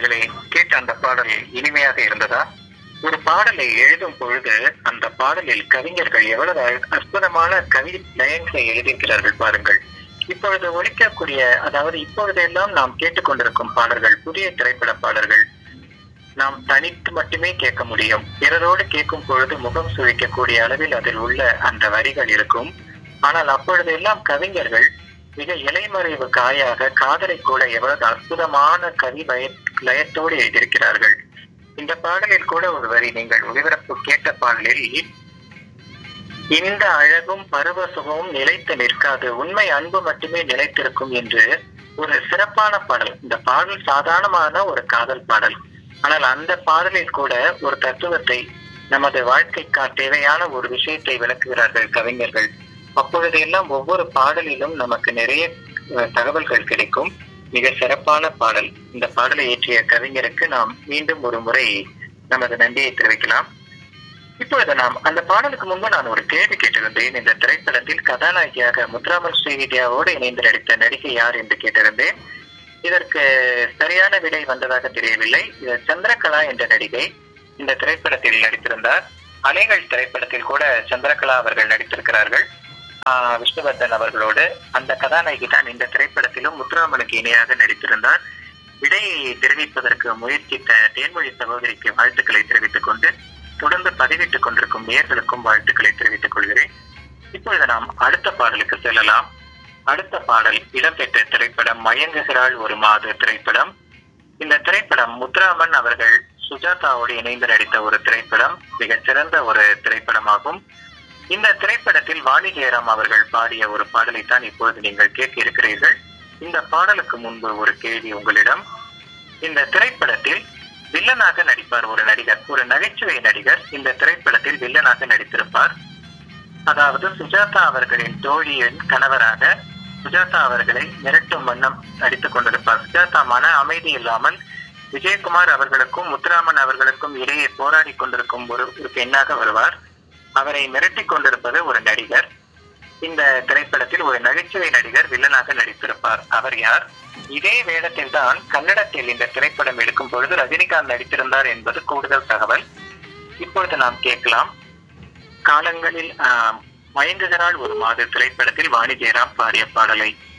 நேயர்களே கேட்ட அந்த பாடல் இனிமையாக இருந்ததா ஒரு பாடலை எழுதும் பொழுது அந்த பாடலில் கவிஞர்கள் எவ்வளவு அழ- அற்புதமான கவி லயங்களை எழுதியிருக்கிறார்கள் பாருங்கள் இப்பொழுது ஒழிக்கக்கூடிய அதாவது இப்பொழுதெல்லாம் நாம் கேட்டுக்கொண்டிருக்கும் பாடல்கள் புதிய திரைப்பட பாடல்கள் நாம் தனித்து மட்டுமே கேட்க முடியும் பிறரோடு கேட்கும் பொழுது முகம் சுழிக்கக்கூடிய அளவில் அதில் உள்ள அந்த வரிகள் இருக்கும் ஆனால் அப்பொழுதெல்லாம் கவிஞர்கள் மிக இலைமறைவு காயாக காதலை கூட எவ்வளவு அற்புதமான கவி லய- லயத்தோடு எழுதியிருக்கிறார்கள் இந்த பாடலில் கூட ஒரு வரி நீங்கள் ஒளிபரப்பு கேட்ட பாடலில் இந்த அழகும் பருவசுகமும் நிலைத்து நிற்காது உண்மை அன்பு மட்டுமே நிலைத்திருக்கும் என்று ஒரு சிறப்பான பாடல் இந்த பாடல் சாதாரணமான ஒரு காதல் பாடல் ஆனால் அந்த பாடலில் கூட ஒரு தத்துவத்தை நமது வாழ்க்கைக்கா தேவையான ஒரு விஷயத்தை விளக்குகிறார்கள் கவிஞர்கள் அப்பொழுதெல்லாம் ஒவ்வொரு பாடலிலும் நமக்கு நிறைய அஹ், தகவல்கள் கிடைக்கும் மிக சிறப்பான பாடல் இந்த பாடலை இயற்றிய கவிஞருக்கு நாம் மீண்டும் ஒரு முறை நமது நன்றியை தெரிவிக்கலாம் இப்பொழுது நாம் அந்த பாடலுக்கு முன்பு நான் ஒரு கேள்வி கேட்டிருந்தேன் இந்த திரைப்படத்தில் கதாநாயகியாக முத்துராமன் ஸ்ரீவித்யாவோடு இணைந்து நடித்த நடிகை யார் என்று கேட்டிருந்தேன் இதற்கு சரியான விடை வந்ததாக தெரியவில்லை இது சந்திரகலா என்ற நடிகை இந்த திரைப்படத்தில் நடித்திருந்தார் அலைகள் திரைப்படத்தில் கூட சந்திரகலா அவர்கள் நடித்திருக்கிறார்கள் ஆஹ் விஷ்ணுவர்தன் அவர்களோடு அந்த கதாநாயகி தான் இந்த திரைப்படத்திலும் முத்துராமனுக்கு இணையாக நடித்திருந்தார் விடையை தெரிவிப்பதற்கு முயற்சித்த தேன்மொழி சகோதரிக்கு வாழ்த்துக்களை தெரிவித்துக் கொண்டு தொடர்ந்து பதிவிட்டுக் கொண்டிருக்கும் நேர்களுக்கும் வாழ்த்துக்களை தெரிவித்துக் கொள்கிறேன் இப்பொழுது நாம் அடுத்த பாடலுக்கு செல்லலாம் அடுத்த பாடல் இடம்பெற்ற திரைப்படம் மயங்குகிறாள் ஒரு மாத திரைப்படம் இந்த திரைப்படம் முத்துராமன் அவர்கள் சுஜாதாவோடு இணைந்து நடித்த ஒரு திரைப்படம் மிகச் சிறந்த ஒரு திரைப்படமாகும் இந்த திரைப்படத்தில் வாணி ஜெயராம் அவர்கள் பாடிய ஒரு பாடலை தான் இப்பொழுது நீங்கள் கேட்க இருக்கிறீர்கள் இந்த பாடலுக்கு முன்பு ஒரு கேள்வி உங்களிடம் இந்த திரைப்படத்தில் வில்லனாக நடிப்பார் ஒரு நடிகர் ஒரு நகைச்சுவை நடிகர் இந்த திரைப்படத்தில் வில்லனாக நடித்திருப்பார் அதாவது சுஜாதா அவர்களின் தோழியின் கணவராக சுஜாதா அவர்களை மிரட்டும் வண்ணம் நடித்துக் கொண்டிருப்பார் சுஜாதா மன அமைதி இல்லாமல் விஜயகுமார் அவர்களுக்கும் முத்துராமன் அவர்களுக்கும் இடையே போராடி கொண்டிருக்கும் ஒரு ஒரு பெண்ணாக வருவார் அவரை மிரட்டிக் கொண்டிருப்பது ஒரு நடிகர் இந்த திரைப்படத்தில் ஒரு நகைச்சுவை நடிகர் வில்லனாக நடித்திருப்பார் அவர் யார் இதே வேடத்தில் தான் கன்னடத்தில் இந்த திரைப்படம் எடுக்கும் பொழுது ரஜினிகாந்த் நடித்திருந்தார் என்பது கூடுதல் தகவல் இப்பொழுது நாம் கேட்கலாம் காலங்களில் ஆஹ், மயங்குகிறாள் ஒரு மாத திரைப்படத்தில் வாணி ஜெயராம் பாடிய பாடலை